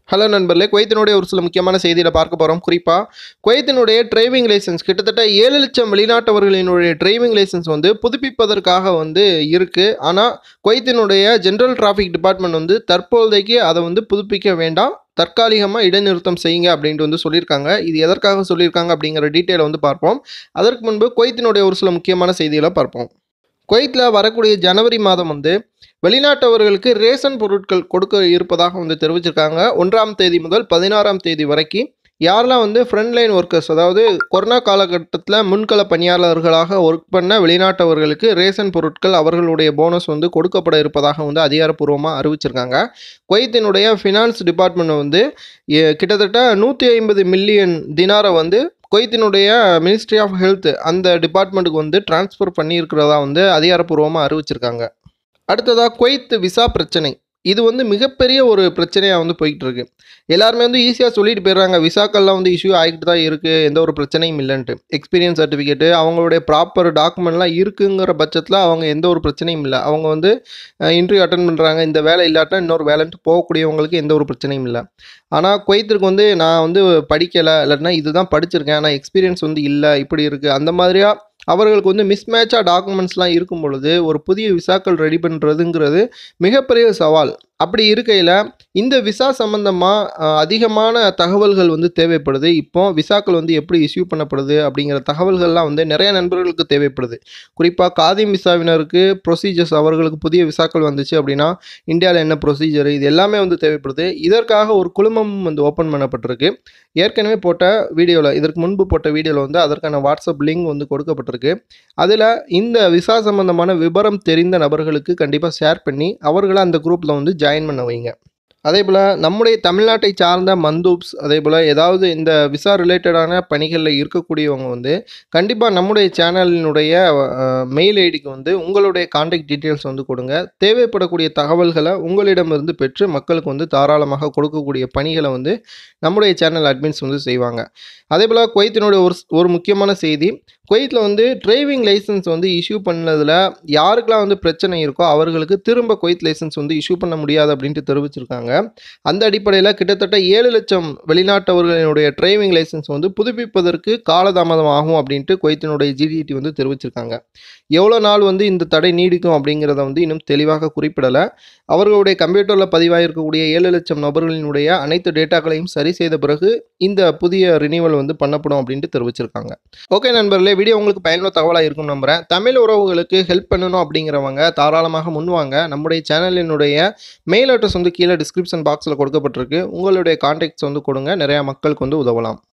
hello நண்பர்களே குவைத்தினுடைய ஒரு சில முக்கியமான செய்தியில் பார்க்க போகிறோம் குறிப்பாக குவைத்தினுடைய டிரைவிங் லைசன்ஸ் கிட்டத்தட்ட ஏழு லட்சம் வெளிநாட்டவர்களினுடைய டிரைவிங் லைசன்ஸ் வந்து புதுப்பிப்பதற்காக வந்து இருக்குது ஆனால் குவைத்தினுடைய ஜென்ரல் டிராஃபிக் டிபார்ட்மெண்ட் வந்து தற்போதைக்கு அதை வந்து புதுப்பிக்க வேண்டாம் தற்காலிகமாக இடைநிறுத்தம் செய்யுங்க அப்படின்ட்டு வந்து சொல்லியிருக்காங்க இது எதற்காக சொல்லியிருக்காங்க அப்படிங்கிற டீட்டெயிலை வந்து பார்ப்போம் அதற்கு முன்பு குவைத்தினுடைய ஒரு சில முக்கியமான செய்திகளை பார்ப்போம் குவைத்தில் வரக்கூடிய ஜனவரி மாதம் வந்து வெளிநாட்டவர்களுக்கு ரேஷன் பொருட்கள் கொடுக்க இருப்பதாக வந்து தெரிவிச்சிருக்காங்க ஒன்றாம் தேதி முதல் பதினாறாம் தேதி வரைக்கும் யாரெல்லாம் வந்து ஃப்ரண்ட்லைன் ஒர்க்கர்ஸ் அதாவது கொரோனா காலகட்டத்தில் முன்கள பணியாளர்களாக ஒர்க் பண்ண வெளிநாட்டவர்களுக்கு ரேஷன் பொருட்கள் அவர்களுடைய போனஸ் வந்து கொடுக்கப்பட இருப்பதாக வந்து அதிகாரப்பூர்வமாக அறிவிச்சிருக்காங்க குவைத்தினுடைய ஃபினான்ஸ் டிபார்ட்மெண்ட் வந்து எ- கிட்டத்தட்ட நூற்றி ஐம்பது மில்லியன் தினாரை வந்து குவைத்தினுடைய மினிஸ்ட்ரி ஆஃப் ஹெல்த் அந்த டிபார்ட்மெண்ட்டுக்கு வந்து ட்ரான்ஸ்ஃபர் பண்ணியிருக்கிறதா வந்து அதிகாரப்பூர்வமாக அறிவிச்சிருக்காங்க அடுத்ததாக குவைத் விசா பிரச்சனை இது வந்து மிகப்பெரிய ஒரு பிரச்சனையாக வந்து போய்கிட்டு இருக்கு எல்லாருமே வந்து ஈஸியாக சொல்லிட்டு போயிடுறாங்க விசாக்கள்லாம் வந்து இஷ்யூ ஆகிட்டு தான் இருக்குது எந்த ஒரு பிரச்சனையும் இல்லைன்ட்டு எக்ஸ்பீரியன்ஸ் சர்டிஃபிகேட்டு அவங்களுடைய ப்ராப்பர் டாக்குமெண்ட்லாம் இருக்குங்கிற பட்சத்தில் அவங்க எந்த ஒரு பிரச்சனையும் இல்லை அவங்க வந்து இன்டர்வியூ அட்டன் பண்ணுறாங்க இந்த வேலை இல்லாட்டா இன்னொரு வேலைன்ட்டு போகக்கூடியவங்களுக்கு எந்த ஒரு பிரச்சனையும் இல்லை ஆனால் குவைத்திற்கு வந்து நான் வந்து படிக்கலை இல்லாட்டினா இதுதான் படிச்சிருக்கேன் ஆனால் எக்ஸ்பீரியன்ஸ் வந்து இல்லை இப்படி இருக்குது அந்த மாதிரியா அவர்களுக்கு வந்து மிஸ்மேட்சாக டாக்குமெண்ட்ஸ்லாம் இருக்கும் பொழுது ஒரு புதிய விசாக்கள் ரெடி பண்ணுறதுங்கிறது மிகப்பெரிய சவால் அப்படி இருக்கையில் இந்த விசா சம்மந்தமாக அதிகமான தகவல்கள் வந்து தேவைப்படுது இப்போ விசாக்கள் வந்து எப்படி இஷ்யூ பண்ணப்படுது அப்படிங்கிற தகவல்கள்லாம் வந்து நிறைய நண்பர்களுக்கு தேவைப்படுது குறிப்பாக காதிம் விசாவினருக்கு ப்ரொசீஜர்ஸ் அவர்களுக்கு புதிய விசாக்கள் வந்துச்சு அப்படின்னா இந்தியாவில் என்ன ப்ரொசீஜர் இது எல்லாமே வந்து தேவைப்படுது இதற்காக ஒரு குழுமம் வந்து ஓப்பன் பண்ணப்பட்டிருக்கு ஏற்கனவே போட்ட வீடியோவில் இதற்கு முன்பு போட்ட வீடியோவில் வந்து அதற்கான வாட்ஸ்அப் லிங்க் வந்து கொடுக்கப்பட்டிருக்கு அதில் இந்த விசா சம்பந்தமான விபரம் தெரிந்த நபர்களுக்கு கண்டிப்பாக ஷேர் பண்ணி அவர்களை அந்த குரூப்பில் வந்து ஜாயின் பண்ண வைங்க அதே போல் நம்முடைய தமிழ்நாட்டை சார்ந்த மந்தூப்ஸ் அதே போல் ஏதாவது இந்த விசா ரிலேட்டடான பணிகளில் இருக்கக்கூடியவங்க வந்து கண்டிப்பாக நம்முடைய சேனலினுடைய மெயில் ஐடிக்கு வந்து உங்களுடைய காண்டாக்ட் டீட்டெயில்ஸ் வந்து கொடுங்க தேவைப்படக்கூடிய தகவல்களை உங்களிடமிருந்து பெற்று மக்களுக்கு வந்து தாராளமாக கொடுக்கக்கூடிய பணிகளை வந்து நம்முடைய சேனல் அட்மின்ஸ் வந்து செய்வாங்க அதே போல் குவைத்தினுடைய ஒரு ஒரு முக்கியமான செய்தி குவைத்தில் வந்து டிரைவிங் லைசன்ஸ் வந்து இஷ்யூ பண்ணதில் யாருக்கெல்லாம் வந்து பிரச்சனை இருக்கோ அவர்களுக்கு திரும்ப குவைத் லைசன்ஸ் வந்து இஷ்யூ பண்ண முடியாது அப்படின்ட்டு தெரிவிச்சிருக்காங்க அந்த அடிப்படையில் கிட்டத்தட்ட ஏழு லட்சம் வெளிநாட்டவர்களினுடைய டிரைவிங் லைசன்ஸ் வந்து புதுப்பிப்பதற்கு காலதாமதம் ஆகும் அப்படின்ட்டு குவைத்தினுடைய ஜிடிடி வந்து தெரிவிச்சிருக்காங்க எவ்வளோ நாள் வந்து இந்த தடை நீடிக்கும் அப்படிங்கிறத வந்து இன்னும் தெளிவாக குறிப்பிடலை அவர்களுடைய கம்ப்யூட்டரில் பதிவாகிருக்கக்கூடிய ஏழு லட்சம் நபர்களினுடைய அனைத்து டேட்டாக்களையும் சரி செய்த பிறகு இந்த புதிய ரினிவல் வந்து பண்ணப்படும் அப்படின்ட்டு தெரிவிச்சிருக்காங்க ஓகே நண்பர்களே வீடியோ உங்களுக்கு பயனுள்ள தகவலாக இருக்கும் நம்புகிறேன் தமிழ் உறவுகளுக்கு ஹெல்ப் பண்ணணும் அப்படிங்கிறவங்க தாராளமாக முன்வாங்க நம்முடைய சேனலினுடைய மெயில் அட்ரஸ் வந்து கீழே டிஸ்கிரிப்ஷன் பாக்ஸில் கொடுக்கப்பட்டிருக்கு உங்களுடைய கான்டாக்ட்ஸ் வந்து கொடுங்க நிறையா மக்களுக்கு வந்து உதவலாம்